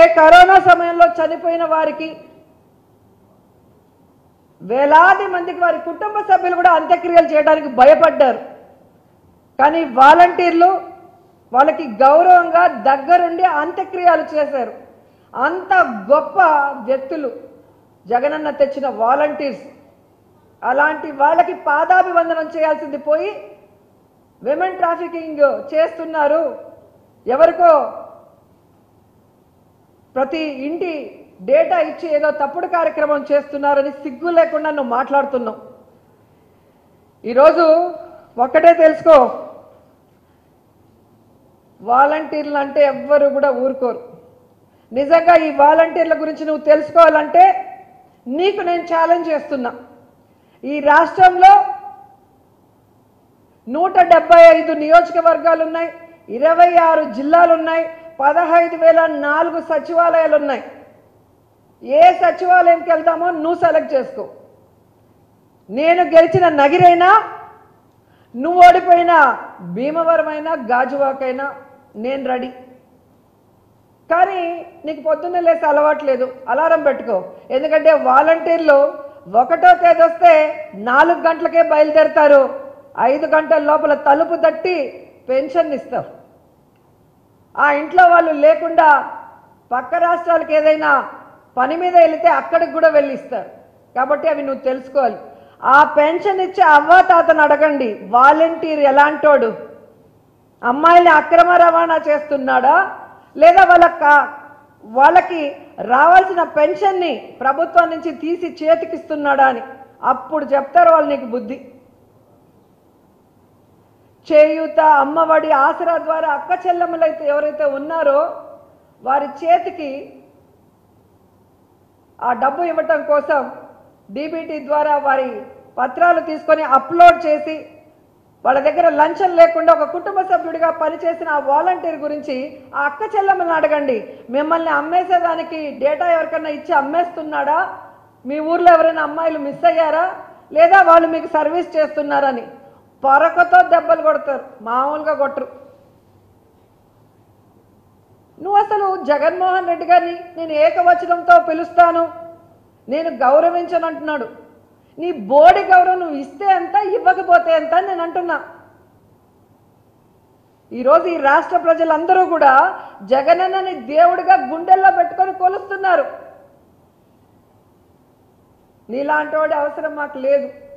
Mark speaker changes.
Speaker 1: corona సమయంలో చనిపోయిన వారికి వేలాది మందికి వారి కుటుంబ సభ్యులు కూడా అంత్యక్రియలు చేయడానికి భయపడ్డారు కానీ వాలంటీర్లు వాళ్ళకి గౌరవంగా దగ్గరుండి అంత్యక్రియలు చేశారు అంత గొప్ప వ్యక్తులు జగనన్న తెచ్చిన వాలంటీర్స్ అలాంటి వాళ్ళకి పాదాభివందనం చేయాల్సింది పోయి విమెన్ ట్రాఫికింగ్ చేస్తున్నారు ఎవరికో ప్రతి ఇంటి డేటా ఇచ్చి ఏదో తప్పుడు కార్యక్రమం చేస్తున్నారని సిగ్గు లేకుండా నువ్వు మాట్లాడుతున్నావు ఈరోజు ఒక్కటే తెలుసుకో వాలంటీర్లు అంటే ఎవ్వరు కూడా ఊరుకోరు నిజంగా ఈ వాలంటీర్ల గురించి నువ్వు తెలుసుకోవాలంటే నీకు నేను ఛాలెంజ్ చేస్తున్నా ఈ రాష్ట్రంలో నూట డెబ్బై ఐదు నియోజకవర్గాలు ఉన్నాయి ఇరవై ఆరు జిల్లాలు ఉన్నాయి పదహైదు వేల నాలుగు సచివాలయాలు ఉన్నాయి ఏ సచివాలయంకి వెళ్తామో నువ్వు సెలెక్ట్ చేసుకో నేను గెలిచిన నగిరైనా నువ్వు ఓడిపోయిన భీమవరమైనా గాజువాకైనా నేను రెడీ కానీ నీకు పొద్దున్నే లేసి అలవాట్లేదు అలారం పెట్టుకో ఎందుకంటే వాలంటీర్లు ఒకటో తేదీ వస్తే నాలుగు గంటలకే బయలుదేరుతారు ఐదు గంటల లోపల తలుపు తట్టి పెన్షన్ ఇస్తారు ఆ ఇంట్లో వాళ్ళు లేకుండా పక్క రాష్ట్రాలకు ఏదైనా పని మీద వెళితే అక్కడికి కూడా వెళ్ళి ఇస్తారు కాబట్టి అవి నువ్వు తెలుసుకోవాలి ఆ పెన్షన్ ఇచ్చే అవ్వ తాతను అడగండి వాలంటీర్ ఎలాంటోడు అమ్మాయిల్ని అక్రమ రవాణా చేస్తున్నాడా లేదా వాళ్ళ కా- వాళ్ళకి రావాల్సిన పెన్షన్ని ప్రభుత్వం నుంచి తీసి చేతికిస్తున్నాడా అని అప్పుడు చెప్తారు వాళ్ళు నీకు బుద్ధి చేయూత అమ్మఒడి ఆసరా ద్వారా అక్క చెల్లెమ్మలైతే ఎవరైతే ఉన్నారో వారి చేతికి ఆ డబ్బు ఇవ్వటం కోసం డీబీటీ ద్వారా వారి పత్రాలు తీసుకొని అప్లోడ్ చేసి వాళ్ళ దగ్గర లంచం లేకుండా ఒక కుటుంబ సభ్యుడిగా పనిచేసిన ఆ వాలంటీర్ గురించి ఆ అక్క చెల్లెమ్మని అడగండి మిమ్మల్ని అమ్మేసేదానికి డేటా ఎవరికన్నా ఇచ్చి అమ్మేస్తున్నాడా మీ ఊర్లో ఎవరైనా అమ్మాయిలు మిస్ అయ్యారా లేదా వాళ్ళు మీకు సర్వీస్ చేస్తున్నారని పొరకతో దెబ్బలు కొడతారు మామూలుగా కొట్టరు నువ్వు అసలు జగన్మోహన్ రెడ్డి గారిని నేను ఏకవచనంతో పిలుస్తాను నేను గౌరవించను అంటున్నాడు నీ బోడి గౌరవం నువ్వు ఇస్తే ఎంత ఇవ్వకపోతే ఎంత అని నేను అంటున్నా ఈరోజు ఈ రాష్ట్ర ప్రజలందరూ కూడా జగనన్నని దేవుడిగా గుండెల్లో పెట్టుకొని కొలుస్తున్నారు నీలాంటి వాడి అవసరం మాకు లేదు